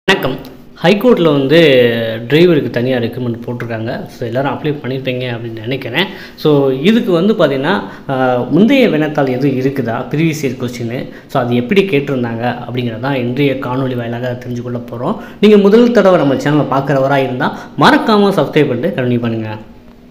வணக்கம் ஹைகோர்ட்டில் வந்து டிரைவருக்கு தனியாக ரெக்கமெண்ட் போட்டிருக்காங்க ஸோ எல்லோரும் அப்ளை பண்ணியிருப்பீங்க அப்படின்னு நினைக்கிறேன் ஸோ இதுக்கு வந்து பார்த்திங்கன்னா ஆஹ், முந்தைய வினத்தால் எதுவும் இருக்குதா ப்ரீவியஸ் இயர் கொஸ்டின் ஸோ அது எப்படி கேட்டிருந்தாங்க அப்படிங்கிறதான் இன்றைய காணொளி வாயிலாக தெரிஞ்சு கொள்ள போகிறோம் நீங்கள் முதல் தடவை நம்ம சேனலை பார்க்குறவராக இருந்தால் மறக்காமல் சப்ஸ்கிரைப் பண்ணிட்டு கண்டினியூ பண்ணுங்கள்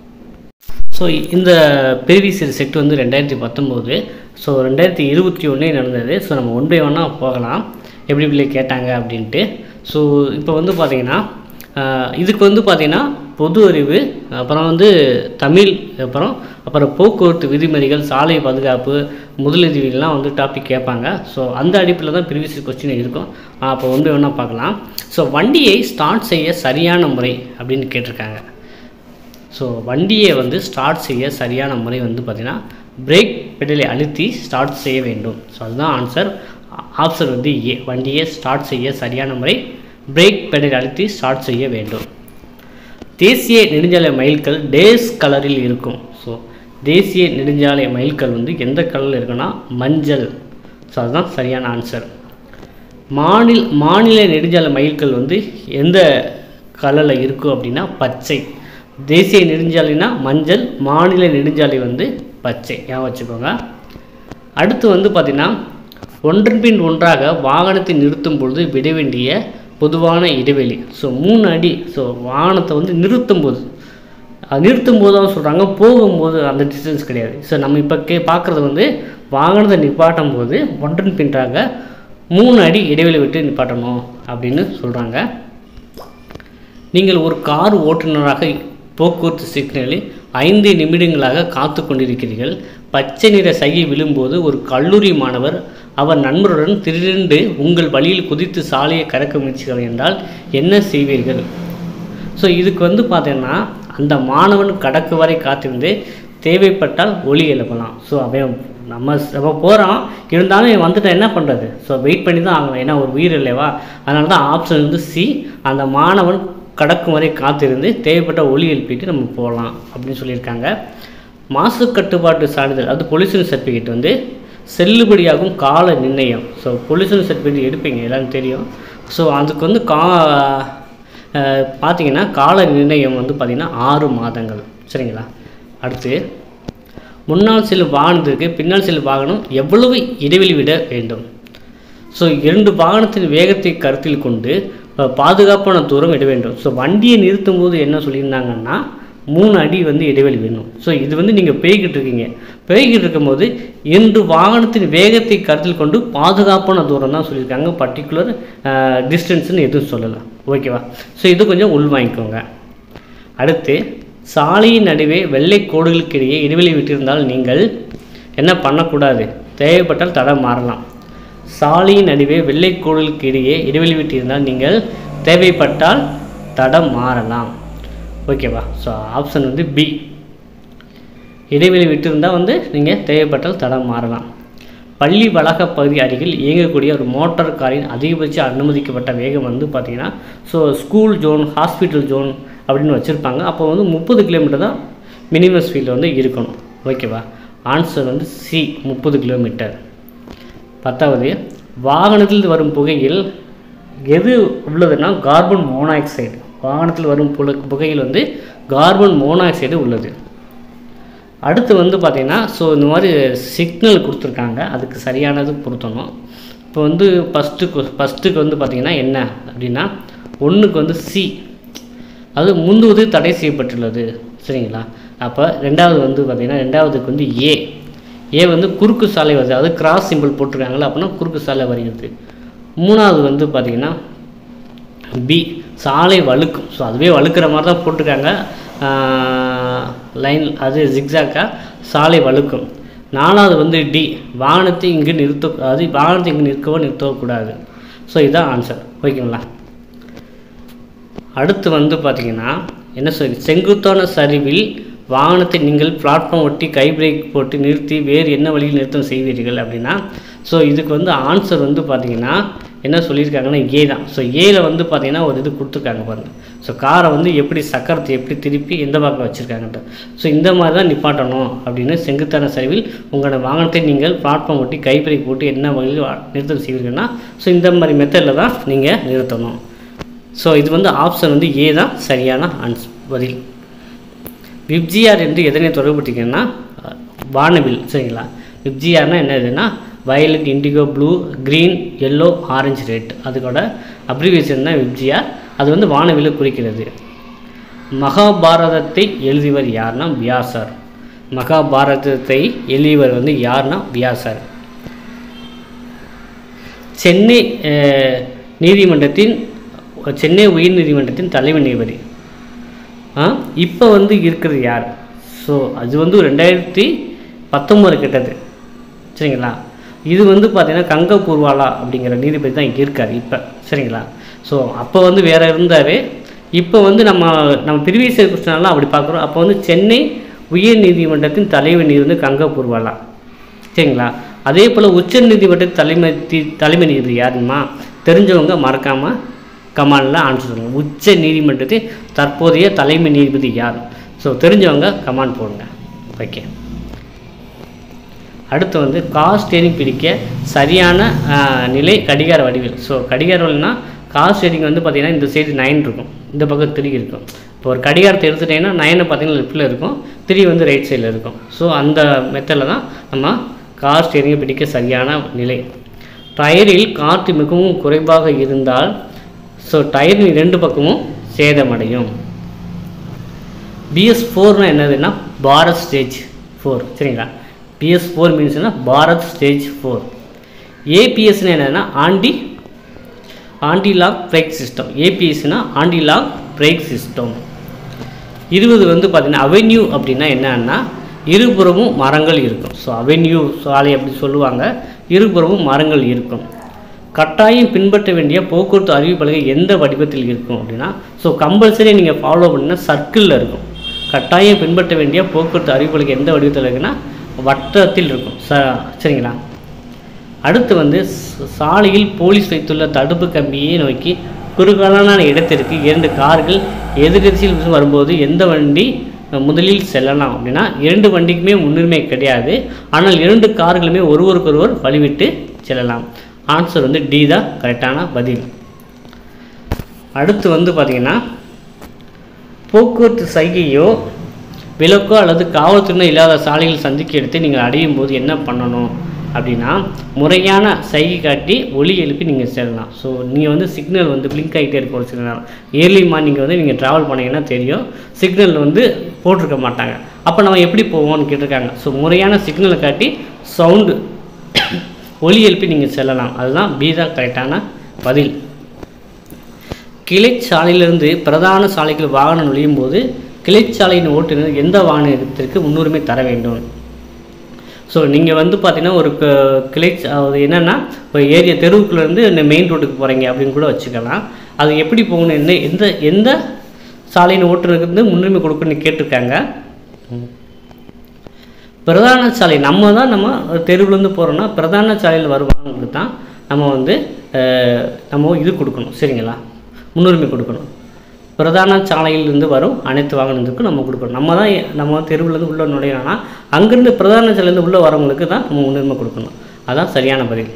ஸோ இந்த ப்ரீவியஸ் இயர் செட் வந்து ரெண்டாயிரத்தி பத்தொம்போது ஸோ ரெண்டாயிரத்தி இருபத்தி ஒன்றே நடந்தது ஸோ நம்ம ஒன் பை ஒன்னாக போகலாம் எப்படி இப்படி கேட்டாங்க அப்படின்ட்டு ஸோ இப்போ வந்து பார்த்தீங்கன்னா ஆஹ், இதுக்கு வந்து பார்த்தீங்கன்னா பொது அறிவு அப்புறம் வந்து தமிழ் அப்புறம் அப்புறம் போக்குவரத்து விதிமுறைகள் சாலை பாதுகாப்பு முதலுதவிகள்லாம் வந்து டாபிக் கேட்பாங்க ஸோ அந்த அடிப்பில் தான் ப்ரீவியஸ் கொஸ்டின் இருக்கும் ஆஹ், அப்போ ஒன் பை ஒன்னாக பார்க்கலாம் ஸோ வண்டியை ஸ்டார்ட் செய்ய சரியான முறை அப்படின்னு கேட்டிருக்காங்க ஸோ வண்டியை வந்து ஸ்டார்ட் செய்ய சரியான முறை வந்து பார்த்திங்கன்னா பிரேக் பெடலை அழுத்தி ஸ்டார்ட் செய்ய வேண்டும் ஸோ அதுதான் ஆன்சர் ஆப்ஷன் வந்து ஏ வண்டியை ஸ்டார்ட் செய்ய சரியான முறை பிரேக் பெடலை அழுத்தி ஸ்டார்ட் செய்ய வேண்டும் தேசிய நெடுஞ்சாலை மைல்கல் டேஸ் கலரில் இருக்கும் ஸோ தேசிய நெடுஞ்சாலை மைல்கல் வந்து எந்த கலரில் இருக்குன்னா மஞ்சள் ஸோ அதுதான் சரியான ஆன்சர் மாநில மாநில நெடுஞ்சாலை மைல்கல் வந்து எந்த கலரில் இருக்கும் அப்படின்னா பச்சை தேசிய நெடுஞ்சாலைனா மஞ்சள் மாநில நெடுஞ்சாலை வந்து பச்சை ஞாபகம் வச்சுக்கோங்க அடுத்து வந்து பார்த்திங்கன்னா ஒன்றன் பின் ஒன்றாக வாகனத்தை நிறுத்தும் பொழுது விட வேண்டிய பொதுவான இடைவெளி ஸோ மூணு அடி ஸோ வாகனத்தை வந்து நிறுத்தும் போது அது நிறுத்தும் போது தான் சொல்கிறாங்க போகும்போது அந்த டிஸ்டன்ஸ் கிடையாது ஸோ நம்ம இப்போ கே பார்க்குறது வந்து வாகனத்தை நிப்பாட்டும் போது ஒன்றன் பின்றாக மூணு அடி இடைவெளி விட்டு நிப்பாட்டணும் அப்படின்னு சொல்கிறாங்க நீங்கள் ஒரு கார் ஓட்டுநராக போக்குவரத்து சிக்னலில் ஐந்து நிமிடங்களாக காத்து கொண்டிருக்கிறீர்கள் பச்சை நிற சகி விழும்போது ஒரு கல்லூரி மாணவர் அவர் நண்பருடன் திடீரென்று உங்கள் வழியில் குதித்து சாலையை கடக்க முயற்சிகள் என்றால் என்ன செய்வீர்கள் ஸோ இதுக்கு வந்து பார்த்தீங்கன்னா அந்த மாணவன் கடக்கு வரை காத்திருந்து தேவைப்பட்டால் ஒளி எழுப்பலாம் ஸோ அவன் நம்ம நம்ம போகிறோம் இருந்தாலும் இவன் வந்துட்டு என்ன பண்ணுறது ஸோ வெயிட் பண்ணி தான் ஆகணும் ஏன்னா ஒரு உயிர் இல்லைவா அதனால தான் ஆப்ஷன் வந்து சி அந்த மாணவன் கடக்கும் வரை காத்திருந்து தேவைப்பட்ட ஒளி எழுப்பிட்டு நம்ம போகலாம் அப்படின்னு சொல்லியிருக்காங்க மாசு கட்டுப்பாட்டு சான்றிதழ் அது பொல்யூஷன் சர்டிஃபிகேட் வந்து செல்லுபடியாகும் கால நிர்ணயம் ஸோ பொல்யூஷன் சர்டிஃபிகேட் எடுப்பீங்க எல்லாரும் தெரியும் ஸோ அதுக்கு வந்து கா அஹ், பார்த்தீங்கன்னா கால நிர்ணயம் வந்து பார்த்திங்கன்னா ஆறு மாதங்கள் சரிங்களா அடுத்து முன்னால் செல்லும் வாகனத்திற்கு பின்னால் செல்லும் வாகனம் எவ்வளவு இடைவெளி விட வேண்டும் ஸோ இரண்டு வாகனத்தின் வேகத்தை கருத்தில் கொண்டு அஹ், பாதுகாப்பான தூரம் விட வேண்டும் ஸோ வண்டியை நிறுத்தும் போது என்ன சொல்லியிருந்தாங்கன்னா மூணு அடி வந்து இடைவெளி வேணும் ஸோ இது வந்து நீங்கள் போய்கிட்டு இருக்கீங்க போய்கிட்டு இருக்கும்போது இரண்டு வாகனத்தின் வேகத்தை கருத்தில் கொண்டு பாதுகாப்பான தூரம் தான் சொல்லியிருக்காங்க பர்டிகுலர் டிஸ்டன்ஸ்னு எதுவும் சொல்லலை ஓகேவா ஸோ இது கொஞ்சம் உள் வாங்கிக்கோங்க அடுத்து சாலையின் நடுவே வெள்ளை கோடுகளுக்கு இடையே இடைவெளி விட்டிருந்தால் நீங்கள் என்ன பண்ணக்கூடாது தேவைப்பட்டால் தடம் மாறலாம் சாலையின் நடுவே வெள்ளை கோடுகளுக்கு இடையே இடைவெளி விட்டிருந்தால் நீங்கள் தேவைப்பட்டால் தடம் மாறலாம் ஓகேவா ஸோ ஆப்ஷன் வந்து பி இடைவெளி விட்டிருந்தால் வந்து நீங்கள் தேவைப்பட்டால் தடம் மாறலாம் பள்ளி வளாக பகுதி அருகில் இயங்கக்கூடிய ஒரு மோட்டார் காரின் அதிகபட்ச அனுமதிக்கப்பட்ட வேகம் வந்து பார்த்திங்கன்னா so school zone hospital zone அப்படின்னு வச்சுருப்பாங்க அப்போ வந்து முப்பது கிலோமீட்டர் தான் மினிமம் ஸ்பீடில் வந்து இருக்கணும் ஓகேவா ஆன்சர் வந்து சி முப்பது கிலோமீட்டர் பத்தாவது வாகனத்தில் வரும் புகையில் எது உள்ளதுன்னா கார்பன் மோனாக்சைடு வாகனத்தில் வரும் புல புகையில் வந்து கார்பன் மோனாக்சைடு உள்ளது அடுத்து வந்து பார்த்திங்கன்னா ஸோ இந்த மாதிரி சிக்னல் கொடுத்துருக்காங்க அதுக்கு சரியானது பொருத்தணும் இப்போ வந்து ஃபஸ்ட்டுக்கு ஃபஸ்ட்டுக்கு வந்து பார்த்திங்கன்னா என்ன அப்படின்னா ஒன்றுக்கு வந்து சி அது முந்துவது தடை செய்யப்பட்டுள்ளது சரிங்களா அப்போ ரெண்டாவது வந்து பார்த்திங்கன்னா ரெண்டாவதுக்கு வந்து ஏ ஏ வந்து குறுக்கு சாலை வருது அது கிராஸ் சிம்பிள் போட்டிருக்காங்களா அப்படின்னா குறுக்கு சாலை வருகிறது மூணாவது வந்து பார்த்திங்கன்னா பி சாலை வழுக்கும் ஸோ அதுவே வழுக்கிற மாதிரி தான் போட்டிருக்காங்க லைன் அது ஜிக்ஸாக்கா சாலை வழுக்கும் நாலாவது வந்து டி வாகனத்தை இங்கு நிறுத்த அது வாகனத்தை இங்கு நிற்கவோ நிறுத்தவோ கூடாது ஸோ இதுதான் ஆன்சர் ஓகேங்களா அடுத்து வந்து பார்த்தீங்கன்னா என்ன சொல்லி செங்குத்தான சரிவில் வாகனத்தை நீங்கள் பிளாட்ஃபார்ம் ஒட்டி கை பிரேக் போட்டு நிறுத்தி வேறு என்ன வழியில் நிறுத்தம் செய்வீர்கள் அப்படின்னா ஸோ இதுக்கு வந்து ஆன்சர் வந்து பார்த்தீங்கன்னா என்ன சொல்லியிருக்காங்கன்னா ஏ தான் ஸோ ஏல வந்து பார்த்தீங்கன்னா ஒரு இது கொடுத்துருக்காங்க பாருங்கள் ஸோ காரை வந்து எப்படி சக்கரத்தை எப்படி திருப்பி எந்த பக்கம் வச்சுருக்காங்கன்ட்டு ஸோ இந்த மாதிரி தான் நிப்பாட்டணும் அப்படின்னு செங்குத்தான சரிவில் உங்களோட வாகனத்தை நீங்கள் பிளாட்ஃபார்ம் ஒட்டி கை பிரேக் போட்டு என்ன வழியில் வா- நிறுத்தம் செய்வீர்கள்னா ஸோ இந்த மாதிரி மெத்தடில் தான் நீங்கள் நிறுத்தணும் ஸோ இது வந்து ஆப்ஷன் வந்து ஏ தான் சரியான ஆன்ஸ் பதில் விப்ஜிஆர் என்று எதனை தொடர்புட்டிங்கன்னா வானவில் சரிங்களா விப்ஜிஆர்னா என்னதுன்னா violet indigo blue green yellow orange red அதுக்கோட அப்ரிவேஷன் தான் விப்ஜிஆர் அது வந்து வானவிலை குறிக்கிறது மகாபாரதத்தை எழுதியவர் யார்னா வியாசர் மகாபாரதத்தை எழுதியவர் வந்து யார்னா வியாசர் சென்னை அஹ், நீதிமன்றத்தின் சென்னை உயர் நீதிமன்றத்தின் தலைமை நீதிபதி இப்போ வந்து இருக்கிறது யார் ஸோ அது வந்து ரெண்டாயிரத்தி பத்தொம்பது கிட்டது சரிங்களா இது வந்து பார்த்தீங்கன்னா கங்க பூர்வாலா அப்படிங்கிற நீதிபதி தான் இங்கே இருக்கார் இப்போ சரிங்களா ஸோ அப்போ வந்து வேற இருந்தார் இப்போ வந்து நம்ம நம்ம பிரிவியஸ் கொஸ்டினெல்லாம் அப்படி பார்க்குறோம் அப்போ வந்து சென்னை உயர் நீதிமன்றத்தின் தலைமை நீதி வந்து கங்க பூர்வாலா சரிங்களா அதே போல் உச்ச நீதிமன்றத்தின் தலைமை தி- தலைமை நீதிபதி யாருமா தெரிஞ்சவங்க மறக்காமல் கமாண்டில் ஆன்சர் சொல்லுங்கள் உச்ச நீதிமன்றத்தின் தற்போதைய தலைமை நீதிபதி யார் ஸோ தெரிஞ்சவங்க கமாண்ட் போடுங்க ஓகே அடுத்து வந்து கார் ஸ்டேரிங் பிடிக்க சரியான ஆஹ், நிலை கடிகார வடிவில் ஸோ கடிகார வடிவல்னா கார் ஸ்டேரிங் வந்து பார்த்திங்கன்னா இந்த சைடு நைன் இருக்கும் இந்த பக்கம் த்ரீ இருக்கும் இப்போ ஒரு கடிகாரத்தை எடுத்துட்டீங்கன்னா நைனை பார்த்தீங்கன்னா லெஃப்ட்டில் இருக்கும் த்ரீ வந்து ரைட் சைடில் இருக்கும் ஸோ அந்த மெத்தடில் தான் நம்ம கார் ஸ்டேரிங்கை பிடிக்க சரியான நிலை டயரில் காற்று மிகவும் குறைவாக இருந்தால் ஸோ டயரின் இரண்டு பக்கமும் சேதமடையும் பிஎஸ் ஃபோர்னா என்னதுன்னா பாரத் ஸ்டேஜ் ஃபோர் சரிங்களா பிஎஸ் ஃபோர் மீன்ஸ்னா பாரத் ஸ்டேஜ் ஃபோர் ஏபிஎஸ்னு என்னன்னா anti anti lock brake system ஏபிஎஸ்னா ஆண்டி லாக் பிரேக் சிஸ்டம் இருபது வந்து பார்த்தீங்கன்னா அவென்யூ அப்படின்னா என்னன்னா இருபுறமும் மரங்கள் இருக்கும் ஸோ அவென்யூ சாலை அப்படி சொல்லுவாங்க இருபுறமும் மரங்கள் இருக்கும் கட்டாயம் பின்பற்ற வேண்டிய போக்குவரத்து அறிவிப்பலகை எந்த வடிவத்தில் இருக்கும் அப்படின்னா ஸோ கம்பல்சரி நீங்கள் ஃபாலோ பண்ணினா சர்க்கிளில் இருக்கும் கட்டாயம் பின்பற்ற வேண்டிய போக்குவரத்து அறிவிப்பலகை எந்த வடிவத்தில் இருக்குன்னா வட்டத்தில் இருக்கும் ச சரிங்களா அடுத்து வந்து ச- சாலையில் போலீஸ் வைத்துள்ள தடுப்பு கம்பியை நோக்கி குறுகலான இடத்திற்கு இரண்டு கார்கள் எதிர்கட்சியில் வரும்போது எந்த வண்டி அஹ், முதலில் செல்லலாம் அப்படின்னா இரண்டு வண்டிக்குமே முன்னுரிமை கிடையாது ஆனால் இரண்டு கார்களுமே ஒருவருக்கொருவர் வழிவிட்டு செல்லலாம் ஆன்சர் வந்து டி தான் கரெக்டான பதில் அடுத்து வந்து பார்த்தீங்கன்னா போக்குவரத்து சைகையோ விலக்கோ அல்லது காவல்துறையினர் இல்லாத சாலையில் சந்திக்க எடுத்து நீங்கள் அடையும் போது என்ன பண்ணணும் அப்படின்னா முறையான சைகை காட்டி ஒலி எழுப்பி நீங்கள் செல்லலாம் ஸோ நீங்கள் வந்து சிக்னல் வந்து பிளிங்க் ஆகிட்டே இருக்கும் ஒரு சில நேரம் ஏர்லி மார்னிங் வந்து நீங்கள் ட்ராவல் பண்ணீங்கன்னா தெரியும் சிக்னல் வந்து போட்டிருக்க மாட்டாங்க அப்போ நம்ம எப்படி போவோம்னு கேட்டிருக்காங்க ஸோ முறையான சிக்னலை காட்டி சவுண்டு ஒலி எழுப்பி நீங்கள் செல்லலாம் அதுதான் பி தான் கரெக்டான பதில் கிளைச்சாலையிலிருந்து பிரதான சாலைக்கு வாகனம் நுழையும் போது கிளைச்சாலையின் ஓட்டுநர் எந்த வாகனத்திற்கு முன்னுரிமை தர வேண்டும் ஸோ நீங்கள் வந்து பார்த்தீங்கன்னா ஒரு க- கிளை சா- அது என்னென்னா ஒரு ஏரியா தெருவுக்குள்ளேருந்து இந்த மெயின் ரோட்டுக்கு போகிறீங்க அப்படின்னு கூட வச்சுக்கலாம் அது எப்படி போகணும் என்ன எந்த எந்த சாலையின் ஓட்டுநருக்கு வந்து முன்னுரிமை கொடுக்கணும்னு கேட்டிருக்காங்க ம். பிரதான சாலை நம்ம தான் நம்ம தெருவுலேருந்து போகிறோன்னா பிரதான சாலையில் வருவாங்களுக்கு தான் நம்ம வந்து அஹ், நம்ம இது கொடுக்கணும் சரிங்களா முன்னுரிமை கொடுக்கணும் பிரதான சாலையிலிருந்து வரும் அனைத்து வாகனத்துக்கும் நம்ம கொடுக்கணும் நம்ம தான் எ- நம்ம தெருவுலேருந்து உள்ளே நுழையணும்னா அங்கேருந்து பிரதான சாலையிலேருந்து உள்ளே வரவங்களுக்கு தான் நம்ம முன்னுரிமை கொடுக்கணும் அதான் சரியான பதில்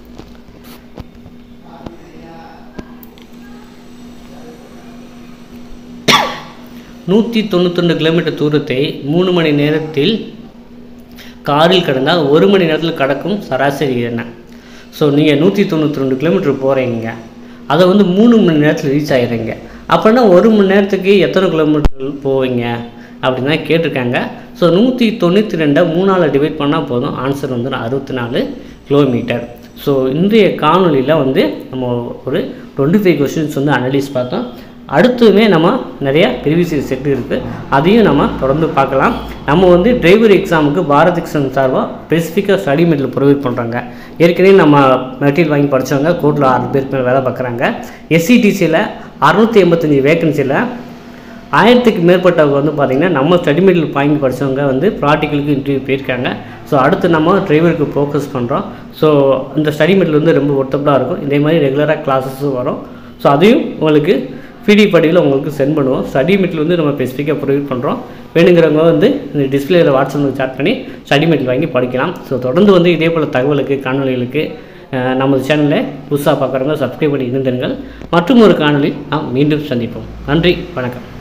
நூற்றி தொண்ணூத்தொன்று கிலோமீட்டர் தூரத்தை மூணு மணி நேரத்தில் காரில் கடந்தால் ஒரு மணி நேரத்தில் கடக்கும் சராசரி என்ன ஸோ நீங்கள் நூற்றி தொண்ணூற்றி ரெண்டு கிலோமீட்டர் போகிறீங்க அதை வந்து மூணு மணி நேரத்தில் ரீச் ஆகிடுறீங்க அப்படின்னா ஒரு மணி நேரத்துக்கு எத்தனை கிலோமீட்டர் போவீங்க அப்படின்னு தான் கேட்டிருக்காங்க ஸோ நூற்றி தொண்ணூற்றி ரெண்டை மூணால் டிவைட் பண்ணால் போதும் ஆன்சர் வந்து அறுபத்தி நாலு கிலோமீட்டர் ஸோ இன்றைய காணொளியில் வந்து நம்ம ஒரு டுவெண்ட்டி ஃபைவ் கொஸ்டின்ஸ் வந்து அனலைஸ் பார்த்தோம் அடுத்துமே நம்ம நிறைய ப்ரீவியஸ் செட் இருக்குது அதையும் நம்ம தொடர்ந்து பார்க்கலாம் நம்ம வந்து டிரைவர் எக்ஸாமுக்கு பாரத் எக்ஸாம் சார்பாக ஸ்பெசிஃபிக்காக ஸ்டடி மெட்டீரியல் ப்ரொவைட் பண்ணுறாங்க ஏற்கனவே நம்ம மெட்டீரியல் வாங்கி படித்தவங்க கோர்ட்டில் ஆறு பேர் மேல் வேலை பார்க்குறாங்க எஸ்சிடிசியில் அறுநூற்றி எண்பத்தஞ்சு வேகன்சியில் ஆயிரத்துக்கு மேற்பட்டவங்க வந்து பார்த்திங்கன்னா நம்ம ஸ்டடி மெட்டீரியல் வாங்கி படித்தவங்க வந்து ப்ராக்டிக்கலுக்கு இன்டர்வியூ போயிருக்காங்க ஸோ அடுத்து நம்ம டிரைவருக்கு ஃபோக்கஸ் பண்ணுறோம் ஸோ இந்த ஸ்டடி மெட்டீரியல் வந்து ரொம்ப ஒர்த்தபுளாக இருக்கும் இதே மாதிரி ரெகுலராக கிளாஸஸும் வரும் ஸோ அதையும் உங்களுக்கு பிடிஎஃப் படிவில் உங்களுக்கு சென்ட் பண்ணுவோம் ஸ்டடி மெட்டீரியல் வந்து நம்ம ஸ்பெசிஃபிக்காக ப்ரொவைட் பண்ணுறோம் வேணுங்கிறவங்க வந்து இந்த டிஸ்பிளேயில் வாட்ஸ்அப்பில் சாட் பண்ணி ஸ்டடி மெட்டீரியல் வாங்கி படிக்கலாம் ஸோ தொடர்ந்து வந்து இதே போல் தகவலுக்கு காணொலிகளுக்கு அஹ், நமது சேனலை புதுசாக பார்க்குறவங்க சப்ஸ்கிரைப் பண்ணி இருந்திருங்கள் மற்றும் ஒரு காணொளியில் நாம் மீண்டும் சந்திப்போம் நன்றி வணக்கம்